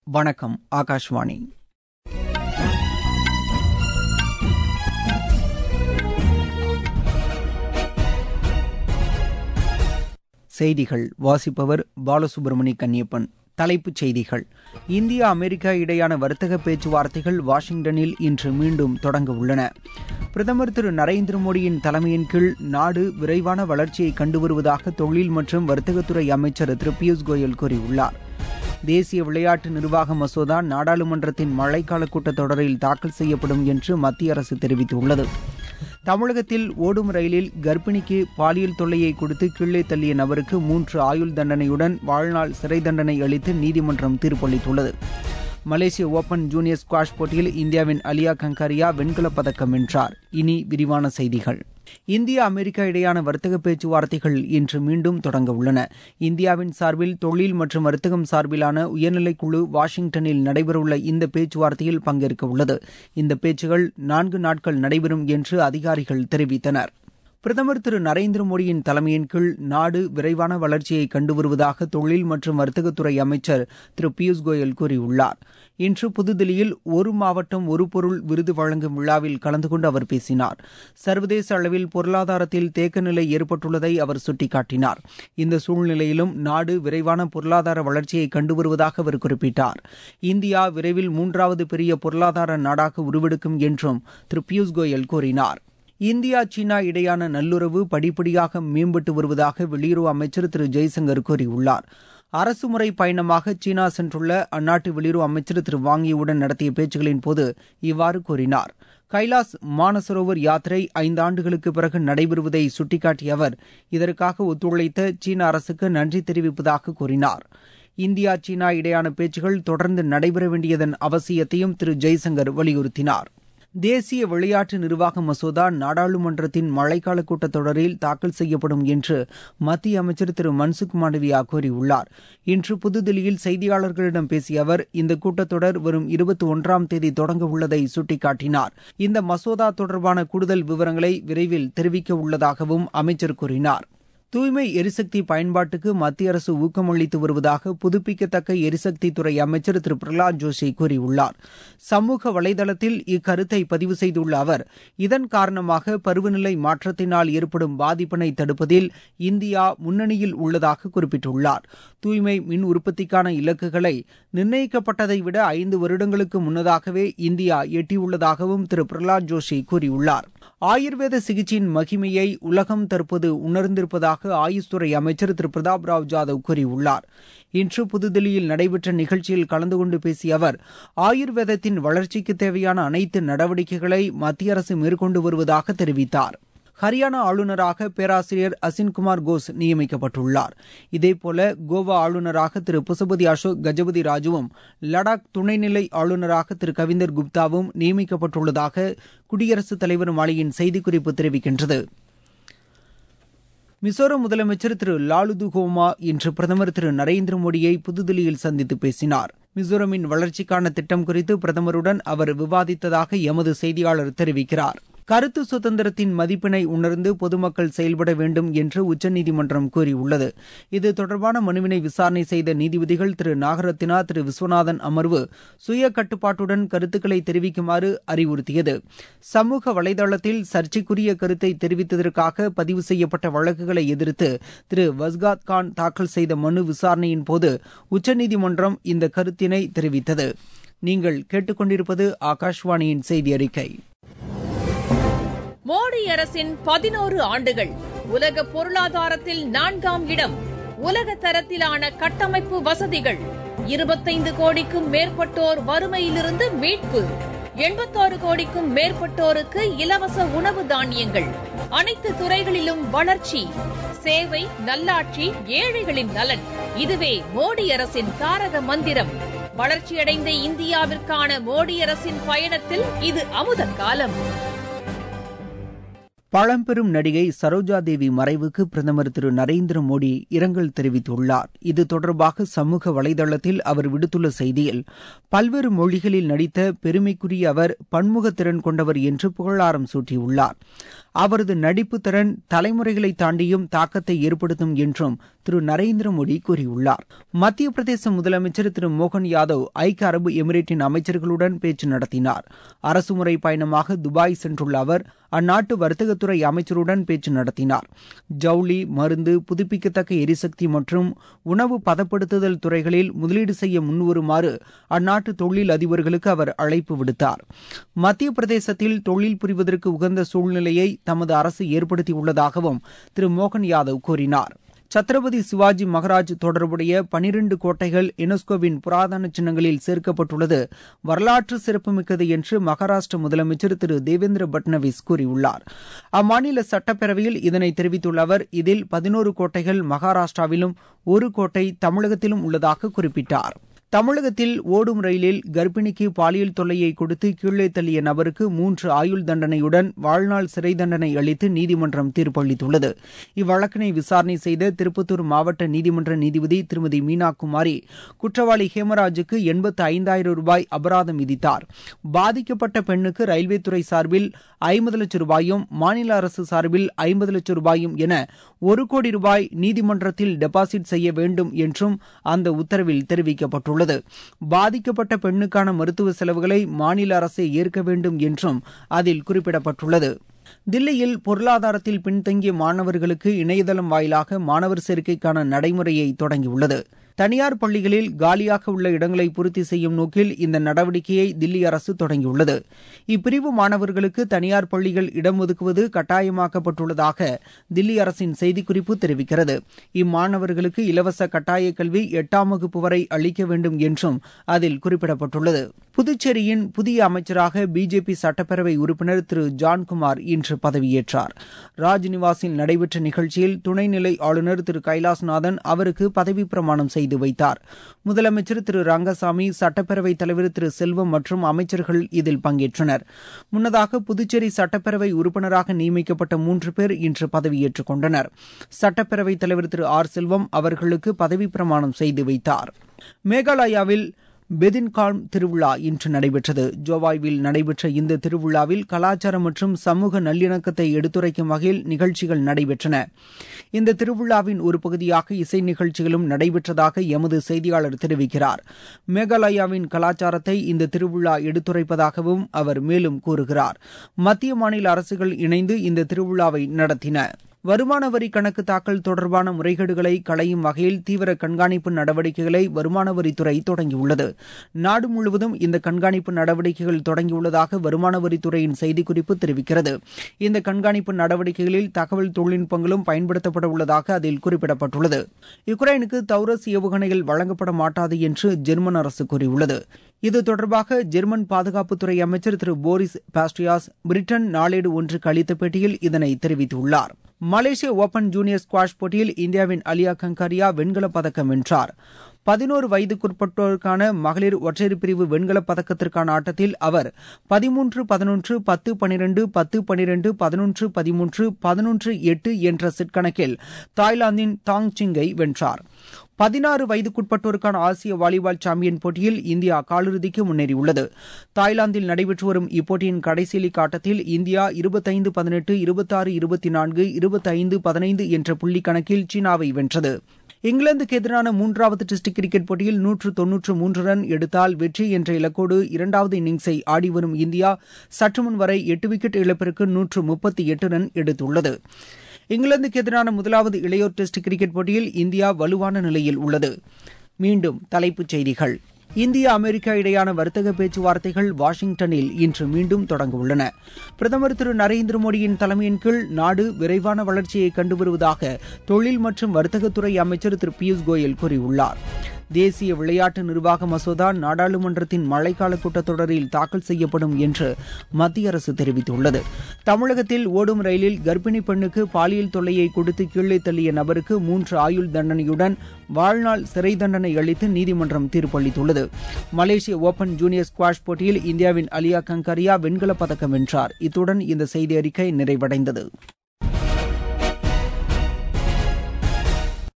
வணக்கம் ஆகாஷ்வாணி செய்திகள் வாசிப்பவர் பாலசுப்ரமணி கன்னியப்பன் தலைப்புச் செய்திகள் இந்தியா அமெரிக்கா இடையான வர்த்தக பேச்சுவார்த்தைகள் வாஷிங்டனில் இன்று மீண்டும் தொடங்க உள்ளன பிரதமர் திரு நரேந்திர மோடியின் தலைமையின் கீழ் நாடு விரைவான வளர்ச்சியை கண்டு வருவதாக தொழில் மற்றும் வர்த்தகத்துறை அமைச்சர் திரு பியூஷ் கோயல் கூறியுள்ளார் தேசிய விளையாட்டு நிர்வாக மசோதா நாடாளுமன்றத்தின் மழைக்கால கூட்டத்தொடரில் தாக்கல் செய்யப்படும் என்று மத்திய அரசு தெரிவித்துள்ளது தமிழகத்தில் ஓடும் ரயிலில் கர்ப்பிணிக்கு பாலியல் தொல்லையை கொடுத்து கீழே தள்ளிய நபருக்கு மூன்று ஆயுள் தண்டனையுடன் வாழ்நாள் சிறை தண்டனை அளித்து நீதிமன்றம் தீர்ப்பளித்துள்ளது மலேசிய ஓபன் ஜூனியர் ஸ்குவாஷ் போட்டியில் இந்தியாவின் அலியா கங்காரியா வெண்கலப் பதக்கம் வென்றார் இனி விரிவான செய்திகள் இந்தியா அமெரிக்கா இடையான வர்த்தக பேச்சுவார்த்தைகள் இன்று மீண்டும் தொடங்க உள்ளன இந்தியாவின் சார்பில் தொழில் மற்றும் வர்த்தகம் சார்பிலான உயர்நிலைக்குழு வாஷிங்டனில் நடைபெறவுள்ள இந்த பேச்சுவார்த்தையில் பங்கேற்க உள்ளது இந்த பேச்சுகள் நான்கு நாட்கள் நடைபெறும் என்று அதிகாரிகள் தெரிவித்தனர் பிரதமர் திரு நரேந்திர மோடியின் தலைமையின் கீழ் நாடு விரைவான வளர்ச்சியை கண்டு வருவதாக தொழில் மற்றும் வர்த்தகத்துறை அமைச்சர் திரு பியூஷ் கோயல் கூறியுள்ளார் இன்று புதுதில்லியில் ஒரு மாவட்டம் ஒரு பொருள் விருது வழங்கும் விழாவில் கலந்து கொண்டு அவர் பேசினார் சர்வதேச அளவில் பொருளாதாரத்தில் தேக்க நிலை ஏற்பட்டுள்ளதை அவர் சுட்டிக்காட்டினார் இந்த சூழ்நிலையிலும் நாடு விரைவான பொருளாதார வளர்ச்சியை கண்டு வருவதாக அவர் குறிப்பிட்டார் இந்தியா விரைவில் மூன்றாவது பெரிய பொருளாதார நாடாக உருவெடுக்கும் என்றும் திரு பியூஷ் கோயல் கூறினார் இந்தியா சீனா இடையான நல்லுறவு படிப்படியாக மேம்பட்டு வருவதாக வெளியுறவு அமைச்சர் திரு ஜெய்சங்கர் கூறியுள்ளார் அரசுமுறை பயணமாக சீனா சென்றுள்ள அந்நாட்டு வெளியுறவு அமைச்சர் திரு வாங்கியுடன் நடத்திய பேச்சுகளின் போது இவ்வாறு கூறினார் கைலாஸ் மானசரோவர் யாத்திரை ஐந்தாண்டுகளுக்கு பிறகு நடைபெறுவதை சுட்டிக்காட்டிய அவர் இதற்காக ஒத்துழைத்த சீன அரசுக்கு நன்றி தெரிவிப்பதாக கூறினார் இந்தியா சீனா இடையான பேச்சுகள் தொடர்ந்து நடைபெற வேண்டியதன் அவசியத்தையும் திரு ஜெய்சங்கர் வலியுறுத்தினார் தேசிய விளையாட்டு நிர்வாக மசோதா நாடாளுமன்றத்தின் மழைக்கால கூட்டத்தொடரில் தாக்கல் செய்யப்படும் என்று மத்திய அமைச்சர் திரு மன்சுக் மாண்டவியா கூறியுள்ளார் இன்று புதுதில்லியில் செய்தியாளர்களிடம் பேசிய அவர் இந்த கூட்டத்தொடர் வரும் இருபத்தி ஒன்றாம் தேதி தொடங்க உள்ளதை சுட்டிக்காட்டினார் இந்த மசோதா தொடர்பான கூடுதல் விவரங்களை விரைவில் தெரிவிக்க உள்ளதாகவும் அமைச்சர் கூறினார் தூய்மை எரிசக்தி பயன்பாட்டுக்கு மத்திய அரசு ஊக்கமளித்து வருவதாக புதுப்பிக்கத்தக்க எரிசக்தி துறை அமைச்சர் திரு பிரகலாத் ஜோஷி கூறியுள்ளார் சமூக வலைதளத்தில் இக்கருத்தை பதிவு செய்துள்ள அவர் இதன் காரணமாக பருவநிலை மாற்றத்தினால் ஏற்படும் பாதிப்பினை தடுப்பதில் இந்தியா முன்னணியில் உள்ளதாக குறிப்பிட்டுள்ளார் தூய்மை மின் உற்பத்திக்கான இலக்குகளை நிர்ணயிக்கப்பட்டதை விட ஐந்து வருடங்களுக்கு முன்னதாகவே இந்தியா எட்டியுள்ளதாகவும் திரு பிரகலாத் ஜோஷி கூறியுள்ளார் ஆயுர்வேத சிகிச்சையின் மகிமையை உலகம் தற்போது உணர்ந்திருப்பதாக ஆயுஷ் துறை அமைச்சர் திரு பிரதாப் ராவ் ஜாதவ் கூறியுள்ளார் இன்று புதுதில்லியில் நடைபெற்ற நிகழ்ச்சியில் கலந்து கொண்டு பேசிய அவர் ஆயுர்வேதத்தின் வளர்ச்சிக்கு தேவையான அனைத்து நடவடிக்கைகளை மத்திய அரசு மேற்கொண்டு வருவதாக தெரிவித்தார் ஹரியானா ஆளுநராக பேராசிரியர் அசின்குமார் கோஸ் நியமிக்கப்பட்டுள்ளார் இதேபோல கோவா ஆளுநராக திரு புசபதி அசோக் கஜபதி ராஜுவும் லடாக் துணைநிலை ஆளுநராக திரு கவிந்தர் குப்தாவும் நியமிக்கப்பட்டுள்ளதாக குடியரசுத் தலைவர் மாளிகையின் செய்திக்குறிப்பு தெரிவிக்கின்றது மிசோரம் முதலமைச்சர் திரு லாலுதுகோமா இன்று பிரதமர் திரு நரேந்திர மோடியை புதுதில்லியில் சந்தித்து பேசினார் மிசோரமின் வளர்ச்சிக்கான திட்டம் குறித்து பிரதமருடன் அவர் விவாதித்ததாக எமது செய்தியாளர் தெரிவிக்கிறார் கருத்து சுதந்திரத்தின் மதிப்பினை உணர்ந்து பொதுமக்கள் செயல்பட வேண்டும் என்று உச்சநீதிமன்றம் கூறியுள்ளது இது தொடர்பான மனுவினை விசாரணை செய்த நீதிபதிகள் திரு நாகரத்தினா திரு விஸ்வநாதன் அமர்வு சுய கட்டுப்பாட்டுடன் கருத்துக்களை தெரிவிக்குமாறு அறிவுறுத்தியது சமூக வலைதளத்தில் சர்ச்சைக்குரிய கருத்தை தெரிவித்ததற்காக பதிவு செய்யப்பட்ட வழக்குகளை எதிர்த்து திரு வஸ்காத் கான் தாக்கல் செய்த மனு விசாரணையின் போது உச்சநீதிமன்றம் இந்த கருத்தினை தெரிவித்தது நீங்கள் கேட்டுக்கொண்டிருப்பது ஆகாஷ்வாணியின் செய்தி அறிக்கை மோடி அரசின் பதினோரு ஆண்டுகள் உலக பொருளாதாரத்தில் நான்காம் இடம் உலக தரத்திலான கட்டமைப்பு வசதிகள் இருபத்தைந்து கோடிக்கும் மேற்பட்டோர் வறுமையிலிருந்து மீட்பு எண்பத்தாறு கோடிக்கும் மேற்பட்டோருக்கு இலவச உணவு தானியங்கள் அனைத்து துறைகளிலும் வளர்ச்சி சேவை நல்லாட்சி ஏழைகளின் நலன் இதுவே மோடி அரசின் தாரக மந்திரம் வளர்ச்சியடைந்த இந்தியாவிற்கான மோடி அரசின் பயணத்தில் இது அமுத காலம் பழம்பெரும் நடிகை சரோஜா தேவி மறைவுக்கு பிரதமர் திரு நரேந்திர மோடி இரங்கல் தெரிவித்துள்ளார் இது தொடர்பாக சமூக வலைதளத்தில் அவர் விடுத்துள்ள செய்தியில் பல்வேறு மொழிகளில் நடித்த பெருமைக்குரிய அவர் பன்முகத்திறன் கொண்டவர் என்று புகழாரம் சூட்டியுள்ளார் அவரது நடிப்பு திறன் தலைமுறைகளை தாண்டியும் தாக்கத்தை ஏற்படுத்தும் என்றும் திரு நரேந்திர மோடி கூறியுள்ளார் மத்திய பிரதேச முதலமைச்சர் திரு மோகன் யாதவ் ஐக்கிய அரபு எமிரேட்டின் அமைச்சர்களுடன் பேச்சு நடத்தினார் அரசுமுறை பயணமாக துபாய் சென்றுள்ள அவர் அந்நாட்டு வர்த்தகத்துறை அமைச்சருடன் பேச்சு நடத்தினார் ஜவுளி மருந்து புதுப்பிக்கத்தக்க எரிசக்தி மற்றும் உணவு பதப்படுத்துதல் துறைகளில் முதலீடு செய்ய முன்வருமாறு அந்நாட்டு தொழில் அதிபர்களுக்கு அவர் அழைப்பு விடுத்தார் மத்திய பிரதேசத்தில் தொழில் புரிவதற்கு உகந்த சூழ்நிலையை தமது அரசு ஏற்படுத்தியுள்ளதாகவும் திரு மோகன் யாதவ் கூறினார் சத்ரபதி சிவாஜி மகராஜ் தொடர்புடைய பனிரண்டு கோட்டைகள் யுனெஸ்கோவின் புராதன சின்னங்களில் சேர்க்கப்பட்டுள்ளது வரலாற்று சிறப்புமிக்கது என்று மகாராஷ்டிர முதலமைச்சர் திரு தேவேந்திர பட்னவிஸ் கூறியுள்ளார் அம்மாநில சட்டப்பேரவையில் இதனை தெரிவித்துள்ள அவர் இதில் பதினோரு கோட்டைகள் மகாராஷ்டிராவிலும் ஒரு கோட்டை தமிழகத்திலும் உள்ளதாக குறிப்பிட்டார் தமிழகத்தில் ஓடும் ரயிலில் கர்ப்பிணிக்கு பாலியல் தொல்லையை கொடுத்து கீழே தள்ளிய நபருக்கு மூன்று ஆயுள் தண்டனையுடன் வாழ்நாள் சிறை தண்டனை அளித்து நீதிமன்றம் தீர்ப்பளித்துள்ளது இவ்வழக்கினை விசாரணை செய்த திருப்பத்தூர் மாவட்ட நீதிமன்ற நீதிபதி திருமதி மீனா குமாரி குற்றவாளி ஹேமராஜுக்கு எண்பத்து ஐந்தாயிரம் ரூபாய் அபராதம் விதித்தார் பாதிக்கப்பட்ட பெண்ணுக்கு ரயில்வே துறை சார்பில் ஐம்பது லட்சம் ரூபாயும் மாநில அரசு சார்பில் ஐம்பது லட்சம் ரூபாயும் என ஒரு கோடி ரூபாய் நீதிமன்றத்தில் டெபாசிட் செய்ய வேண்டும் என்றும் அந்த உத்தரவில் தெரிவிக்கப்பட்டுள்ளது உள்ளது பாதிக்கப்பட்ட பெண்ணுக்கான மருத்துவ செலவுகளை மாநில அரசே ஏற்க வேண்டும் என்றும் அதில் குறிப்பிடப்பட்டுள்ளது தில்லியில் பொருளாதாரத்தில் பின்தங்கிய மாணவர்களுக்கு இணையதளம் வாயிலாக மாணவர் சேர்க்கைக்கான நடைமுறையை தொடங்கியுள்ளது தனியார் பள்ளிகளில் காலியாக உள்ள இடங்களை பூர்த்தி செய்யும் நோக்கில் இந்த நடவடிக்கையை தில்லி அரசு தொடங்கியுள்ளது இப்பிரிவு மாணவர்களுக்கு தனியார் பள்ளிகள் இடம் ஒதுக்குவது கட்டாயமாக்கப்பட்டுள்ளதாக தில்லி அரசின் செய்திக்குறிப்பு தெரிவிக்கிறது இம்மாணவர்களுக்கு இலவச கட்டாய கல்வி எட்டாம் வகுப்பு வரை அளிக்க வேண்டும் என்றும் அதில் குறிப்பிடப்பட்டுள்ளது புதுச்சேரியின் புதிய அமைச்சராக பிஜேபி சட்டப்பேரவை உறுப்பினர் திரு ஜான்குமார் இன்று பதவியேற்றார் ராஜ்நிவாசில் நடைபெற்ற நிகழ்ச்சியில் துணைநிலை ஆளுநர் திரு கைலாஸ்நாதன் அவருக்கு பதவி பிரமாணம் செய்து வைத்தார் முதலமைச்சர் திரு ரங்கசாமி சட்டப்பேரவைத் தலைவர் திரு செல்வம் மற்றும் அமைச்சர்கள் இதில் பங்கேற்றனர் முன்னதாக புதுச்சேரி சட்டப்பேரவை உறுப்பினராக நியமிக்கப்பட்ட மூன்று பேர் இன்று பதவியேற்றுக் கொண்டனர் சட்டப்பேரவைத் தலைவர் திரு ஆர் செல்வம் அவர்களுக்கு பதவி பிரமாணம் செய்து வைத்தார் மேகாலயாவில் பெதின்கால்ம் திருவிழா இன்று நடைபெற்றது ஜோவாய்வில் நடைபெற்ற இந்த திருவிழாவில் கலாச்சாரம் மற்றும் சமூக நல்லிணக்கத்தை எடுத்துரைக்கும் வகையில் நிகழ்ச்சிகள் நடைபெற்றன இந்த திருவிழாவின் ஒரு பகுதியாக இசை நிகழ்ச்சிகளும் நடைபெற்றதாக எமது செய்தியாளர் தெரிவிக்கிறார் மேகாலயாவின் கலாச்சாரத்தை இந்த திருவிழா எடுத்துரைப்பதாகவும் அவர் மேலும் கூறுகிறார் மத்திய மாநில அரசுகள் இணைந்து இந்த திருவிழாவை நடத்தின வருமான வரி கணக்கு தாக்கல் தொடர்பான முறைகேடுகளை களையும் வகையில் தீவிர கண்காணிப்பு நடவடிக்கைகளை வருமான வரித்துறை தொடங்கியுள்ளது நாடு முழுவதும் இந்த கண்காணிப்பு நடவடிக்கைகள் தொடங்கியுள்ளதாக வருமான வரித்துறையின் செய்திக்குறிப்பு தெரிவிக்கிறது இந்த கண்காணிப்பு நடவடிக்கைகளில் தகவல் தொழில்நுட்பங்களும் பயன்படுத்தப்பட உள்ளதாக அதில் குறிப்பிடப்பட்டுள்ளது யுக்ரைனுக்கு தௌரஸ் ஏவுகணைகள் வழங்கப்பட மாட்டாது என்று ஜெர்மன் அரசு கூறியுள்ளது இது தொடர்பாக ஜெர்மன் பாதுகாப்புத்துறை அமைச்சர் திரு போரிஸ் பாஸ்டியாஸ் பிரிட்டன் நாளேடு ஒன்றுக்கு அளித்த பேட்டியில் இதனை தெரிவித்துள்ளார் மலேசிய ஓபன் ஜூனியர் ஸ்குவாஷ் போட்டியில் இந்தியாவின் அலியா கங்காரியா வெண்கலப் பதக்கம் வென்றார் பதினோரு வயதுக்குட்பட்டோருக்கான மகளிர் ஒற்றையர் பிரிவு வெண்கலப் பதக்கத்திற்கான ஆட்டத்தில் அவர் பதிமூன்று பதினொன்று பத்து பனிரெண்டு பத்து பனிரெண்டு பதினொன்று பதிமூன்று பதினொன்று எட்டு என்ற செட் கணக்கில் தாய்லாந்தின் தாங் சிங்கை வென்றார் பதினாறு வயதுக்குட்பட்டோருக்கான ஆசிய வாலிபால் சாம்பியன் போட்டியில் இந்தியா காலிறுதிக்கு முன்னேறியுள்ளது தாய்லாந்தில் நடைபெற்று வரும் இப்போட்டியின் கடைசி லீக் ஆட்டத்தில் இந்தியா இருபத்தைந்து பதினெட்டு இருபத்தாறு இருபத்தி நான்கு இருபத்தைந்து பதினைந்து என்ற புள்ளி கணக்கில் சீனாவை வென்றது இங்கிலாந்துக்கு எதிரான மூன்றாவது டெஸ்ட் கிரிக்கெட் போட்டியில் நூற்று தொன்னூற்று மூன்று ரன் எடுத்தால் வெற்றி என்ற இலக்கோடு இரண்டாவது இன்னிங்ஸை ஆடிவரும் இந்தியா சற்றுமுன் வரை எட்டு விக்கெட் இழப்பிற்கு நூற்று முப்பத்தி எட்டு ரன் எடுத்துள்ளது இங்கிலாந்துக்கு எதிரான முதலாவது இளையோர் டெஸ்ட் கிரிக்கெட் போட்டியில் இந்தியா வலுவான நிலையில் உள்ளது மீண்டும் தலைப்புச் செய்திகள் இந்தியா அமெரிக்கா இடையான வர்த்தக பேச்சுவார்த்தைகள் வாஷிங்டனில் இன்று மீண்டும் தொடங்க உள்ளன பிரதமர் திரு நரேந்திர மோடியின் தலைமையின் கீழ் நாடு விரைவான வளர்ச்சியை கண்டு வருவதாக தொழில் மற்றும் வர்த்தகத்துறை அமைச்சர் திரு பியூஷ் கோயல் கூறியுள்ளார் தேசிய விளையாட்டு நிர்வாக மசோதா நாடாளுமன்றத்தின் மழைக்கால கூட்டத்தொடரில் தாக்கல் செய்யப்படும் என்று மத்திய அரசு தெரிவித்துள்ளது தமிழகத்தில் ஓடும் ரயிலில் கர்ப்பிணி பெண்ணுக்கு பாலியல் தொல்லையை கொடுத்து கீழே தள்ளிய நபருக்கு மூன்று ஆயுள் தண்டனையுடன் வாழ்நாள் சிறை தண்டனை அளித்து நீதிமன்றம் தீர்ப்பளித்துள்ளது மலேசிய ஓபன் ஜூனியர் ஸ்குவாஷ் போட்டியில் இந்தியாவின் அலியா கங்கரியா வெண்கலப் பதக்கம் வென்றார் இத்துடன் இந்த செய்தி அறிக்கை நிறைவடைந்தது